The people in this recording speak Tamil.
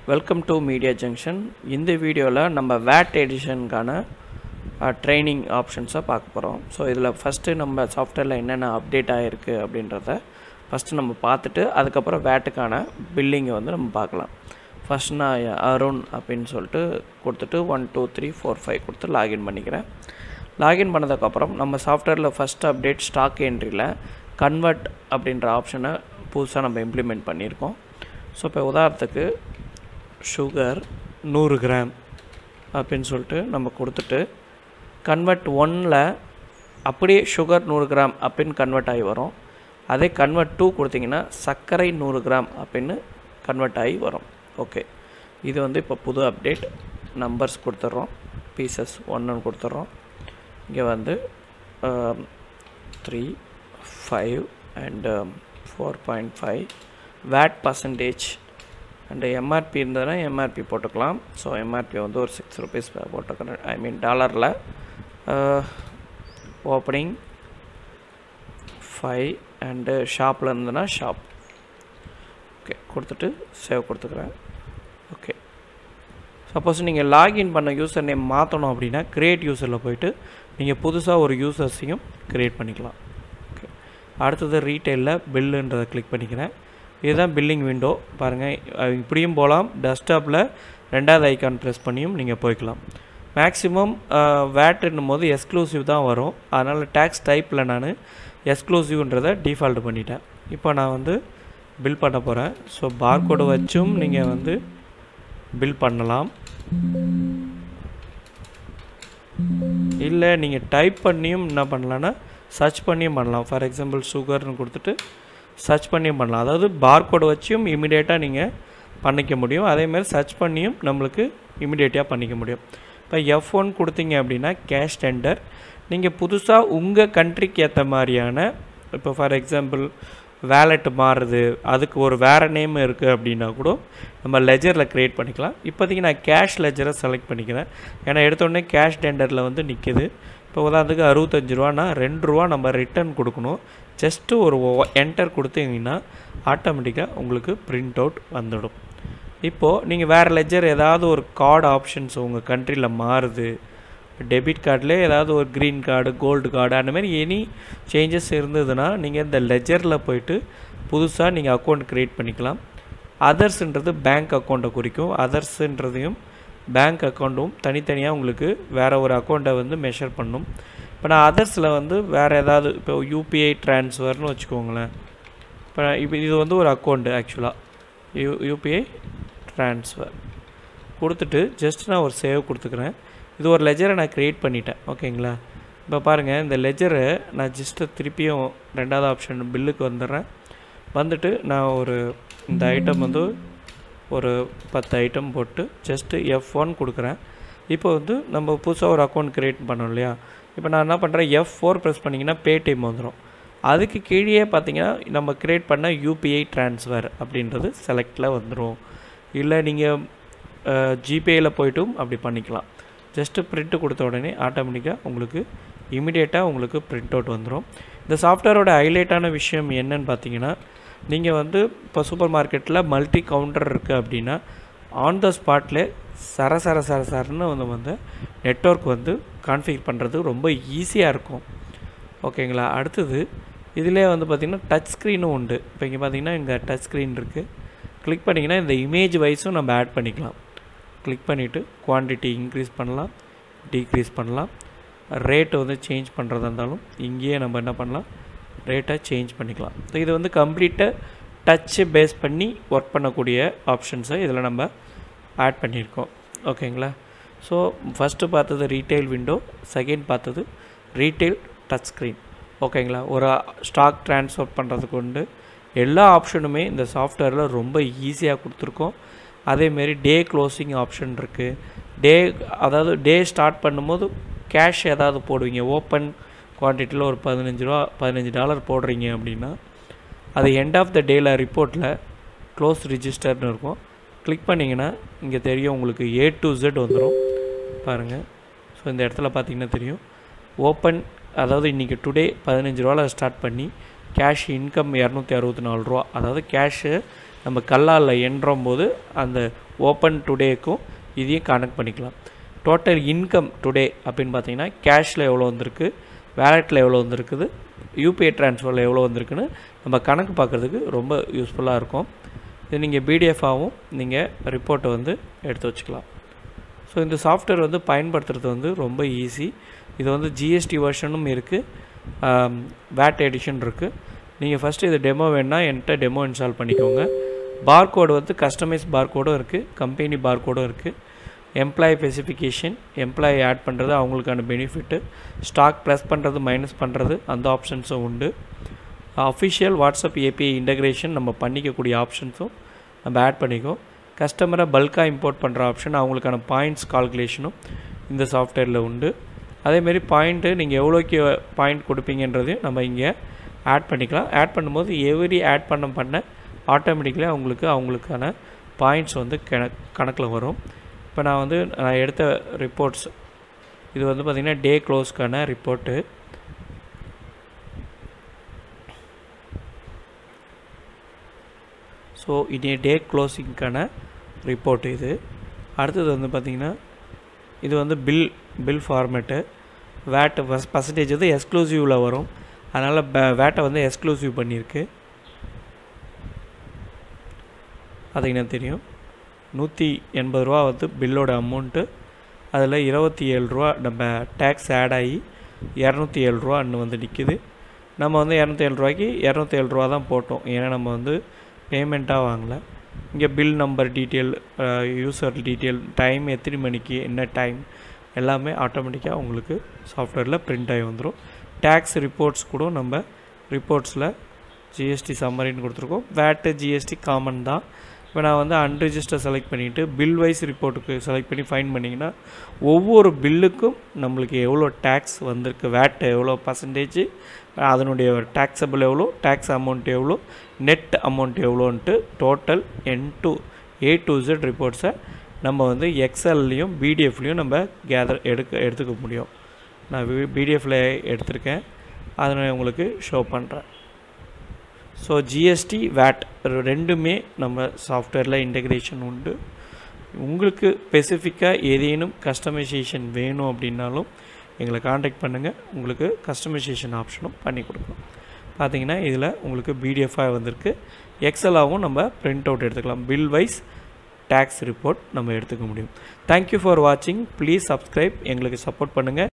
வெல்கம் டு மீடியா ஜங்ஷன் இந்த வீடியோவில் நம்ம வேட் எடிஷனுக்கான ட்ரைனிங் ஆப்ஷன்ஸை பார்க்க போகிறோம் ஸோ இதில் ஃபஸ்ட்டு நம்ம சாஃப்ட்வேரில் என்னென்ன அப்டேட் ஆகிருக்கு அப்படின்றத ஃபஸ்ட்டு நம்ம பார்த்துட்டு அதுக்கப்புறம் வேட்டுக்கான பில்லிங்கை வந்து நம்ம பார்க்கலாம் ஃபஸ்ட் நான் அருண் அப்படின்னு சொல்லிட்டு கொடுத்துட்டு one two three four five கொடுத்து லாகின் பண்ணிக்கிறேன் லாகின் பண்ணதுக்கப்புறம் நம்ம சாஃப்ட்வேரில் ஃபஸ்ட் அப்டேட் ஸ்டாக் என்ட்ரியில் கன்வெர்ட் அப்படின்ற ஆப்ஷனை புதுசாக நம்ம இம்ப்ளிமெண்ட் பண்ணியிருக்கோம் ஸோ இப்போ உதாரணத்துக்கு சுகர் நூறு கிராம் அப்படின்னு சொல்லிட்டு நம்ம கொடுத்துட்டு கன்வெர்ட் ஒன்னில் அப்படியே சுகர் நூறு கிராம் அப்படின்னு கன்வெர்ட் ஆகி வரும் அதே கன்வெர்ட் டூ கொடுத்தீங்கன்னா சர்க்கரை நூறு கிராம் அப்படின்னு கன்வெர்ட் ஆகி வரும் ஓகே இது வந்து இப்போ புது அப்டேட் நம்பர்ஸ் கொடுத்துட்றோம் பீசஸ் ஒன்று கொடுத்துட்றோம் இங்கே வந்து three five and four point five VAT percentage and MRP இருந்ததுன்னா எம்ஆர்பி போட்டுக்கலாம் ஸோ எம்ஆர்பி வந்து ஒரு சிக்ஸ் ருபீஸ் போட்டுக்கிறேன் ஐ மீன் டாலரில் ஓப்பனிங் ஃபைவ் அண்டு ஷாப்பில் இருந்ததுன்னா ஷாப் ஓகே கொடுத்துட்டு சேவ் கொடுத்துக்கிறேன் ஓகே சப்போஸ் நீங்கள் லாகின் பண்ண யூசர் நேம் மாற்றணும் அப்படின்னா க்ரியேட் யூசரில் போயிட்டு நீங்கள் புதுசாக ஒரு யூசர்ஸையும் க்ரியேட் பண்ணிக்கலாம் ஓகே அடுத்தது ரீட்டெயிலில் பில்லுன்றதை கிளிக் பண்ணிக்கிறேன் இதுதான் பில்லிங் விண்டோ பாருங்கள் இப்படியும் போகலாம் டெஸ்க்டாப்பில் ரெண்டாவது ஐக்கான் ப்ரெஸ் பண்ணியும் நீங்கள் போய்க்கலாம் மேக்ஸிமம் வேட்டுன்னும் போது எக்ஸ்க்ளூசிவ் தான் வரும் அதனால் டேக்ஸ் டைப்பில் நான் எக்ஸ்க்ளூசிவ்ன்றதை டிஃபால்ட் பண்ணிட்டேன் இப்போ நான் வந்து பில் பண்ண போகிறேன் ஸோ பார்கோடு வச்சும் நீங்கள் வந்து பில் பண்ணலாம் இல்லை நீங்கள் டைப் பண்ணியும் என்ன பண்ணலான்னா சர்ச் பண்ணியும் பண்ணலாம் ஃபார் எக்ஸாம்பிள் சுகர்னு கொடுத்துட்டு சர்ச் பண்ணியும் பண்ணலாம் அதாவது பார்கோடு வச்சும் இமிடியேட்டாக நீங்கள் பண்ணிக்க முடியும் அதேமாதிரி சர்ச் பண்ணியும் நம்மளுக்கு இமிடியேட்டாக பண்ணிக்க முடியும் இப்போ எஃப் ஒன் கொடுத்தீங்க அப்படின்னா கேஷ் டெண்டர் நீங்கள் புதுசாக உங்கள் கண்ட்ரிக்கு ஏற்ற மாதிரியான இப்போ ஃபார் எக்ஸாம்பிள் வேலெட் மாறுது அதுக்கு ஒரு வேறு நேம் இருக்குது அப்படின்னா கூட நம்ம லெஜரில் க்ரியேட் பண்ணிக்கலாம் இப்போதைக்கு நான் கேஷ் லெஜரை செலக்ட் பண்ணிக்கிறேன் ஏன்னா எடுத்தோடனே கேஷ் டெண்டரில் வந்து நிற்கிது இப்போ உதாரணத்துக்கு அறுபத்தஞ்சு ரூபானா ரெண்டு ரூபா நம்ம ரிட்டர்ன் கொடுக்கணும் ஜஸ்ட்டு ஒரு என்டர் கொடுத்தீங்கன்னா ஆட்டோமேட்டிக்காக உங்களுக்கு பிரிண்ட் அவுட் வந்துடும் இப்போது நீங்கள் வேறு லெஜர் ஏதாவது ஒரு கார்டு ஆப்ஷன்ஸ் உங்கள் கண்ட்ரியில் மாறுது டெபிட் கார்டில் ஏதாவது ஒரு க்ரீன் கார்டு கோல்டு கார்டு அந்த மாதிரி எனி சேஞ்சஸ் இருந்ததுன்னா நீங்கள் இந்த லெஜரில் போயிட்டு புதுசாக நீங்கள் அக்கௌண்ட் க்ரியேட் பண்ணிக்கலாம் அதர்ஸ்ன்றது பேங்க் அக்கௌண்ட்டை குறிக்கும் அதர்ஸுன்றதையும் பேங்க் அக்கௌண்ட்டும் தனித்தனியாக உங்களுக்கு வேறு ஒரு அக்கௌண்ட்டை வந்து மெஷர் பண்ணும் இப்போ நான் அதர்ஸில் வந்து வேறு ஏதாவது இப்போ யூபிஐ ட்ரான்ஸ்ஃபர்னு வச்சுக்கோங்களேன் இப்போ இப்போ இது வந்து ஒரு அக்கௌண்ட்டு ஆக்சுவலாக யூ யூபிஐ ட்ரான்ஸ்ஃபர் கொடுத்துட்டு ஜஸ்ட் நான் ஒரு சேவ் கொடுத்துக்கிறேன் இது ஒரு லெஜரை நான் க்ரியேட் பண்ணிட்டேன் ஓகேங்களா இப்போ பாருங்கள் இந்த லெஜரை நான் ஜஸ்ட்டு திருப்பியும் ரெண்டாவது ஆப்ஷன் பில்லுக்கு வந்துடுறேன் வந்துட்டு நான் ஒரு இந்த ஐட்டம் வந்து ஒரு பத்து ஐட்டம் போட்டு ஜஸ்ட்டு எஃப் ஒன் கொடுக்குறேன் இப்போ வந்து நம்ம புதுசாக ஒரு அக்கௌண்ட் க்ரியேட் பண்ணோம் இல்லையா இப்போ நான் என்ன பண்ணுறேன் எஃப் ஃபோர் ப்ரெஸ் பண்ணிங்கன்னா பேடிஎம் வந்துடும் அதுக்கு கீழே பார்த்தீங்கன்னா நம்ம க்ரியேட் பண்ண யூபிஐ ட்ரான்ஸ்ஃபர் அப்படின்றது செலக்டில் வந்துடும் இல்லை நீங்கள் ஜிபேயில் போய்ட்டும் அப்படி பண்ணிக்கலாம் ஜஸ்ட்டு ப்ரிண்ட்டு கொடுத்த உடனே ஆட்டோமேட்டிக்காக உங்களுக்கு இமிடியேட்டாக உங்களுக்கு ப்ரிண்ட் அவுட் வந்துடும் இந்த சாஃப்ட்வேரோட ஹைலைட்டான விஷயம் என்னன்னு பார்த்தீங்கன்னா நீங்கள் வந்து இப்போ சூப்பர் மார்க்கெட்டில் மல்டி கவுண்டர் இருக்குது அப்படின்னா ஆன் த ஸ்பாட்டில் சர சர சர சரன்னு வந்து வந்து நெட்ஒர்க் வந்து கான்ஃபிகர் பண்ணுறது ரொம்ப ஈஸியாக இருக்கும் ஓகேங்களா அடுத்தது இதிலே வந்து பார்த்திங்கன்னா டச் ஸ்க்ரீனும் உண்டு இப்போ இங்கே பார்த்தீங்கன்னா இங்கே டச் ஸ்க்ரீன் இருக்குது கிளிக் பண்ணிங்கன்னா இந்த இமேஜ் வைஸும் நம்ம ஆட் பண்ணிக்கலாம் கிளிக் பண்ணிவிட்டு குவான்டிட்டி இன்க்ரீஸ் பண்ணலாம் டீக்ரீஸ் பண்ணலாம் ரேட்டை வந்து சேஞ்ச் பண்ணுறதா இருந்தாலும் இங்கேயே நம்ம என்ன பண்ணலாம் ரேட்டை சேஞ்ச் பண்ணிக்கலாம் ஸோ இது வந்து கம்ப்ளீட்டாக டச்சு பேஸ் பண்ணி ஒர்க் பண்ணக்கூடிய ஆப்ஷன்ஸை இதில் நம்ம ஆட் பண்ணியிருக்கோம் ஓகேங்களா ஸோ ஃபஸ்ட்டு பார்த்தது ரீட்டைல் விண்டோ செகண்ட் பார்த்தது ரீட்டைல் டச் ஸ்க்ரீன் ஓகேங்களா ஒரு ஸ்டாக் ட்ரான்ஸ்ஃபர் பண்ணுறதுக்கு உண்டு எல்லா ஆப்ஷனுமே இந்த சாஃப்ட்வேரில் ரொம்ப ஈஸியாக கொடுத்துருக்கோம் அதேமாரி டே க்ளோசிங் ஆப்ஷன் இருக்குது டே அதாவது டே ஸ்டார்ட் பண்ணும்போது கேஷ் ஏதாவது போடுவீங்க ஓப்பன் குவான்டிட்டியில் ஒரு பதினஞ்சு ரூபா பதினஞ்சு டாலர் போடுறீங்க அப்படின்னா அது எண்ட் ஆஃப் த டேயில் ரிப்போர்ட்டில் க்ளோஸ் ரிஜிஸ்டர்னு இருக்கும் கிளிக் பண்ணிங்கன்னா இங்கே தெரியும் உங்களுக்கு ஏ டு ஜெட் வந்துடும் பாருங்கள் ஸோ இந்த இடத்துல பார்த்தீங்கன்னா தெரியும் ஓப்பன் அதாவது இன்றைக்கி டுடே பதினஞ்சு ரூபாவில் ஸ்டார்ட் பண்ணி கேஷ் இன்கம் இரநூத்தி அறுபத்தி நாலு ரூபா அதாவது கேஷு நம்ம கல்லால் எண்ணும் போது அந்த ஓப்பன் டுடேக்கும் இதையும் கனெக்ட் பண்ணிக்கலாம் டோட்டல் இன்கம் டுடே அப்படின்னு பார்த்தீங்கன்னா கேஷில் எவ்வளோ வந்திருக்கு வேலெட்டில் எவ்வளோ வந்திருக்குது யூபிஐ ட்ரான்ஸ்ஃபரில் எவ்வளோ வந்திருக்குன்னு நம்ம கணக்கு பார்க்குறதுக்கு ரொம்ப யூஸ்ஃபுல்லாக இருக்கும் இது நீங்கள் பிடிஎஃபாகவும் நீங்கள் ரிப்போர்ட்டை வந்து எடுத்து வச்சுக்கலாம் ஸோ இந்த சாஃப்ட்வேர் வந்து பயன்படுத்துறது வந்து ரொம்ப ஈஸி இது வந்து ஜிஎஸ்டி வெர்ஷனும் இருக்குது வேட் எடிஷன் இருக்குது நீங்கள் ஃபஸ்ட்டு இது டெமோ வேணா என்கிட்ட டெமோ இன்ஸ்டால் பண்ணிக்கோங்க பார்கோடு வந்து கஸ்டமைஸ் பார்கோடும் இருக்குது கம்பெனி பார்கோடும் இருக்குது எம்ப்ளாயி ஸ்பெசிஃபிகேஷன் எம்ப்ளாயி ஆட் பண்ணுறது அவங்களுக்கான பெனிஃபிட்டு ஸ்டாக் ப்ளஸ் பண்ணுறது மைனஸ் பண்ணுறது அந்த ஆப்ஷன்ஸும் உண்டு அஃபிஷியல் வாட்ஸ்அப் ஏபிஐ இன்டகிரேஷன் நம்ம பண்ணிக்கக்கூடிய ஆப்ஷன்ஸும் நம்ம ஆட் பண்ணிக்கோ கஸ்டமரை பல்காக இம்போர்ட் பண்ணுற ஆப்ஷன் அவங்களுக்கான பாயிண்ட்ஸ் கால்குலேஷனும் இந்த சாஃப்ட்வேரில் உண்டு அதேமாரி பாயிண்ட்டு நீங்கள் எவ்வளோக்கு பாயிண்ட் கொடுப்பீங்கன்றதையும் நம்ம இங்கே ஆட் பண்ணிக்கலாம் ஆட் பண்ணும்போது எவ்ரி ஆட் பண்ண பண்ண ஆட்டோமேட்டிக்கலி அவங்களுக்கு அவங்களுக்கான பாயிண்ட்ஸ் வந்து கணக் கணக்கில் வரும் இப்போ நான் வந்து நான் எடுத்த ரிப்போர்ட்ஸ் இது வந்து பார்த்திங்கன்னா டே க்ளோஸ்க்கான ரிப்போர்ட்டு ஸோ இது டே க்ளோசிங்க்கான ரிப்போர்ட் இது அடுத்தது வந்து பார்த்திங்கன்னா இது வந்து bill bill format VAT percentage வந்து எக்ஸ்க்ளூசிவில் வரும் அதனால் வேட்டை வந்து எக்ஸ்க்ளூசிவ் பண்ணியிருக்கு பார்த்தீங்கன்னா தெரியும் நூற்றி எண்பது ரூபா வந்து பில்லோட அமௌண்ட்டு அதில் இருபத்தி ஏழு ரூபா நம்ம டேக்ஸ் ஆட் ஆகி இரநூத்தி ஏழு ரூபான்னு வந்து நிற்கிது நம்ம வந்து இரநூத்தி ஏழு ரூபாய்க்கு இரநூத்தி ஏழு ரூபா தான் போட்டோம் ஏன்னா நம்ம வந்து பேமெண்ட்டாக வாங்கலை இங்கே bill number detail user detail time எத்தனை மணிக்கு என்ன டைம் எல்லாமே ஆட்டோமேட்டிக்காக உங்களுக்கு சாஃப்ட்வேரில் பிரிண்ட் ஆகி வந்துடும் டேக்ஸ் ரிப்போர்ட்ஸ் கூட நம்ம ரிப்போர்ட்ஸில் ஜிஎஸ்டி சம்மரின்னு கொடுத்துருக்கோம் வேட்டு ஜிஎஸ்டி காமன் தான் இப்போ நான் வந்து அன்ரிஜிஸ்டர் செலக்ட் பண்ணிவிட்டு பில் வைஸ் ரிப்போர்ட்டுக்கு செலக்ட் பண்ணி ஃபைன் பண்ணிங்கன்னா ஒவ்வொரு பில்லுக்கும் நம்மளுக்கு எவ்வளோ டேக்ஸ் வந்திருக்கு வேட் எவ்வளோ பர்சன்டேஜ் அதனுடைய டேக்ஸபிள் எவ்வளோ டேக்ஸ் அமௌண்ட் எவ்வளோ நெட் அமௌண்ட் எவ்வளோன்ட்டு total N to A to Z ரிப்போர்ட்ஸை நம்ம வந்து எக்ஸல்லையும் பிடிஎஃப்லேயும் நம்ம கேதர் எடுக்க எடுத்துக்க முடியும் நான் பிடிஎஃப்பில் எடுத்திருக்கேன் அதை நான் உங்களுக்கு ஷோ பண்ணுறேன் ஸோ ஜிஎஸ்டி வேட் ரெண்டுமே நம்ம சாஃப்ட்வேரில் இன்டகிரேஷன் உண்டு உங்களுக்கு ஸ்பெசிஃபிக்காக ஏதேனும் கஸ்டமைசேஷன் வேணும் அப்படின்னாலும் எங்களை காண்டாக்ட் பண்ணுங்கள் உங்களுக்கு கஸ்டமைசேஷன் ஆப்ஷனும் பண்ணி கொடுக்குறோம் பார்த்தீங்கன்னா இதில் உங்களுக்கு பிடிஎஃபாக வந்திருக்கு எக்ஸலாகவும் நம்ம பிரிண்ட் அவுட் எடுத்துக்கலாம் பில் வைஸ் டேக்ஸ் ரிப்போர்ட் நம்ம எடுத்துக்க முடியும் தேங்க்யூ ஃபார் வாட்சிங் ப்ளீஸ் சப்ஸ்கிரைப் எங்களுக்கு சப்போர்ட் பண்ணுங்கள்